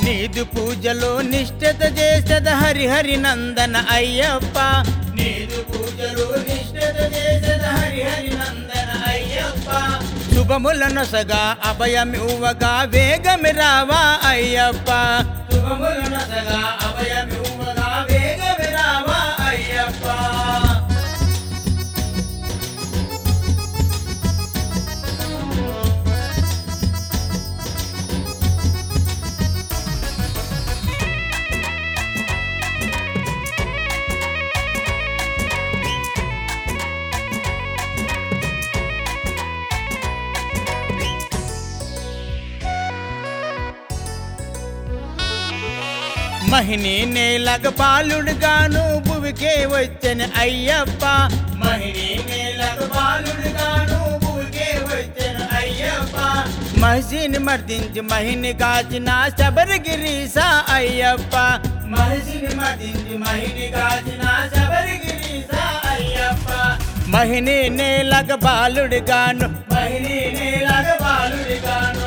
నీదు పూజలో నిష్ఠత చేసద హరిహరి నందన అయ్యప్ప నీదు పూజలో నిష్ఠత చేసద హరిహరి నందన అయ్యప్ప శుభముల నొసగా అభయమివ్వగా వేగమి రావా అయ్యప్ప శుభముల నొసగా అభయమివ్వగా వేగమి రావా అయ్యప్ప మహిని నేలగ బాలుడుగాను భువికే వచ్చని అయ్యప్ప మహిని నేలగ బాలుడుగాను భువికే వచ్చని అయ్యప్ప మహిషిని మర్దించి మహిని కాచిన శబరిగిరీసా అయ్యప్ప మహిషిని మర్దించి మహిని కాచిన శబరిగిరీసా అయ్యప్ప మహిని నేలగ బాలుడుగాను మహిని నేలగ బాలుడుగాను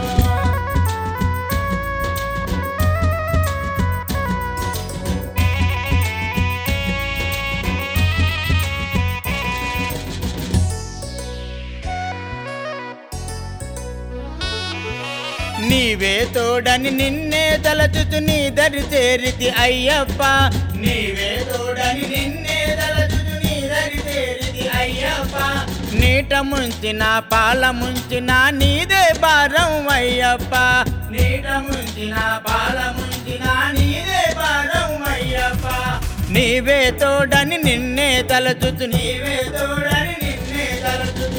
నీవే తోడని నిన్నే తలచుతు నీ దరి చేరితి అయ్యప్ప నీవే తోడని నిన్నే తలచుతు నీ దరి చేరితి అయ్యప్ప నీట ముంచిన పాల ముంచిన నీదే భారం అయ్యప్ప నీట ముంచిన పాల ముంచిన నీదే భారం అయ్యప్ప నీవే తోడని నిన్నే తలచుతు నీవే తోడని నిన్నే తలచుతు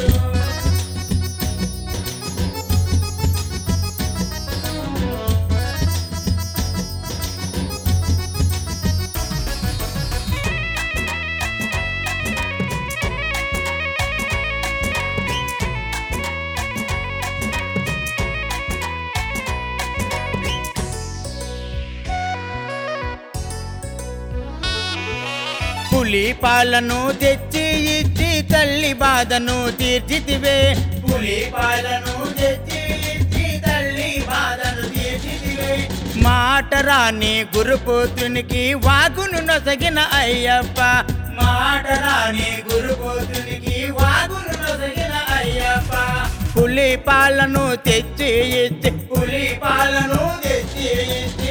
పులి పాలను తెచ్చి ఇచ్చి తల్లి బాధను తీర్చితివే పులి పాలను తెచ్చి ఇచ్చి తల్లి బాధను తీర్చితివే మాట రాని గురుపుత్రునికి వాగును నొసగిన అయ్యప్ప మాట రాని గురుపుత్రునికి వాగును నొసగిన అయ్యప్ప పులి పాలను తెచ్చి ఇచ్చి పులి పాలను తెచ్చి ఇచ్చి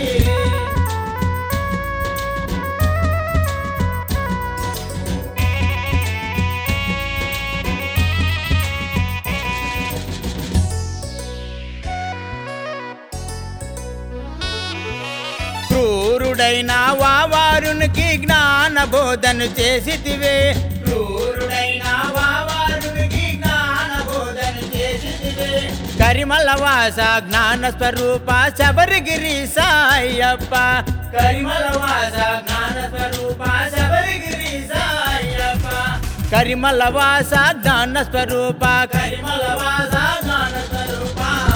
క్రూరుడైన వావారునికి జ్ఞాన బోధను చేసితివే క్రూరుడైన వావారునికి జ్ఞాన బోధను చేసితివే కరిమల వాస జ్ఞాన స్వరూప శబరిగిరి సాయప్ప కరిమల వాస జ్ఞాన స్వరూప శబరిగిరి సాయప్ప కరిమల వాస జ్ఞాన స్వరూప కరిమల వాస జ్ఞాన స్వరూప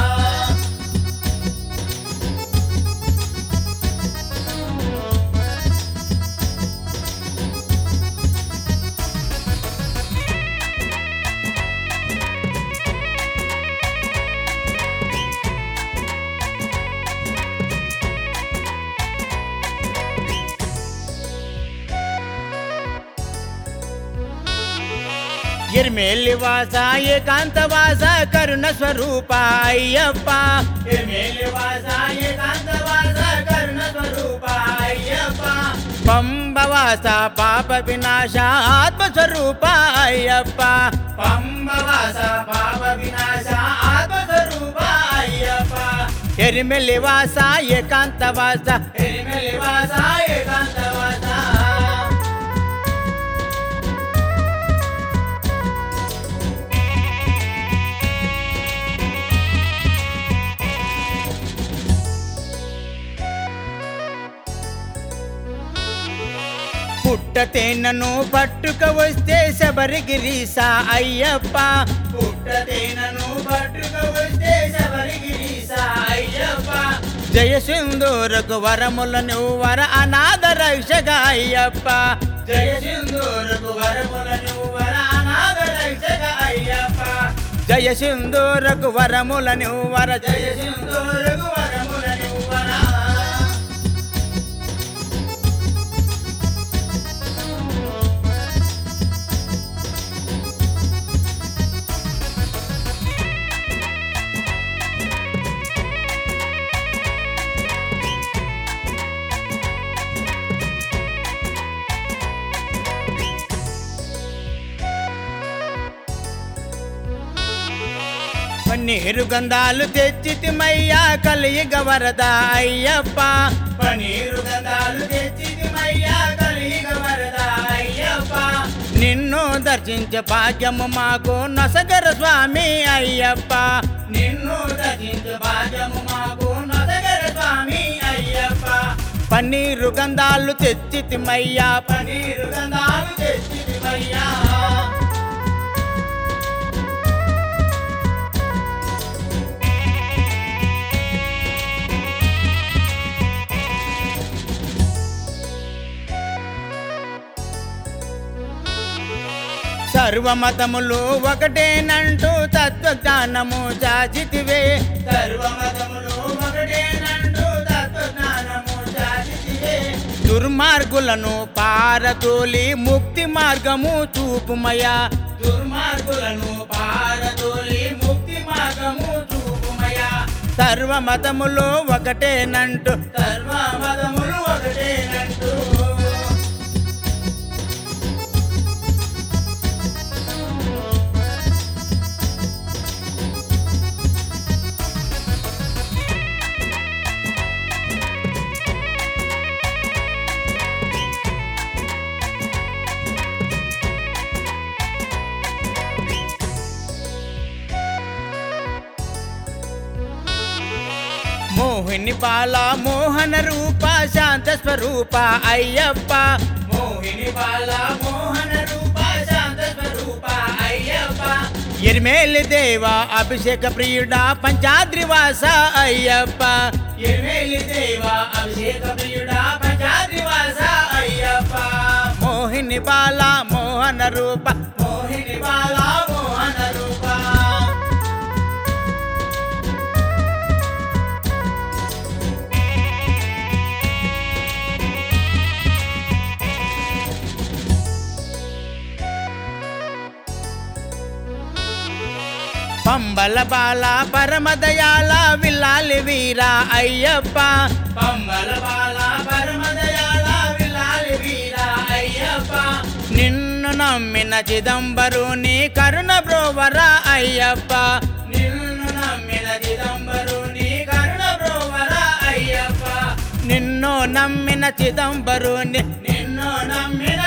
ఎర్మేలి వాస ఏకాంత వాస కరుణ స్వరూప అయ్యప్ప ఎర్మేలి వాస ఏకాంత వాస కరుణ స్వరూప అయ్యప్ప పంబవాస పాప వినాశ ఆత్మ స్వరూప అయ్యప్ప పంబవాస పాప వినాశ ఆత్మ స్వరూప అయ్యప్ప ఎరిమెలి వాస ఏకాంత వాస ఎరిమెలి వాస ఏకాంత వాస పుట్ట తేనను పట్టుక వస్తే శబరిగిరీసా అయ్యప్ప పుట్ట తేనను పట్టుక వస్తే శబరిగిరీసా అయ్యప్ప జయ సింధూరకు వరములను వర అనాథ రక్షక అయ్యప్ప జయ సింధూరకు వరములను వర అనాథ రక్షక అయ్యప్ప జయ సింధూరకు వరములను వర జయ సింధూరకు వరములను వర పన్నీరు గంధాలు తెచ్చితిమయ్యా కలియుగ వరద అయ్యప్ప పన్నీరు గంధాలు తెచ్చితిమయ్యా కలియుగ వరద అయ్యప్ప నిన్ను దర్శించే భాగ్యము మాకు నసగర స్వామి అయ్యప్ప నిన్ను దర్శించే భాగ్యము మాకు నసగర స్వామి అయ్యప్ప పన్నీరు గంధాలు తెచ్చితిమయ్యా పన్నీరు గంధాలు తెచ్చితిమయ్యా సర్వమతములు ఒకటేనంటూ తత్వజ్ఞానము చాచితివే సర్వమతములు ఒకటేనంటూ తత్వజ్ఞానము చాచితివే దుర్మార్గులను పారతోలి ముక్తి మార్గము చూపుమయా దుర్మార్గులను పారతోలి ముక్తి మార్గము చూపుమయా సర్వమతములు ఒకటేనంటూ సర్వమతములు ఒకటేనంటూ మోహిని బాల మోహన రూప శాంత స్వరూప అయ్యప్ప మోహిని బాల మోహన రూప శాంత స్వరూప అయ్యప్ప ఎరిమేలి దేవ అభిషేక ప్రియుడ పంచాద్రివాస అయ్యప్ప ఎరిమేలి దేవ అభిషేక ప్రియుడ పంచాద్రివాస అయ్యప్ప మోహిని బాల మోహన రూప మోహిని బాల మోహన రూప పంబల బాల పరమదయాల విల్లాలి వీర అయ్యప్ప పంబల బాల పరమదయాల విల్లాలి వీర అయ్యప్ప నిన్ను నమ్మిన చిదంబరుని కరుణ బ్రోవర అయ్యప్ప నిన్ను నమ్మిన చిదంబరుని కరుణ బ్రోవర అయ్యప్ప నిన్ను నమ్మిన చిదంబరుని నిన్ను నమ్మిన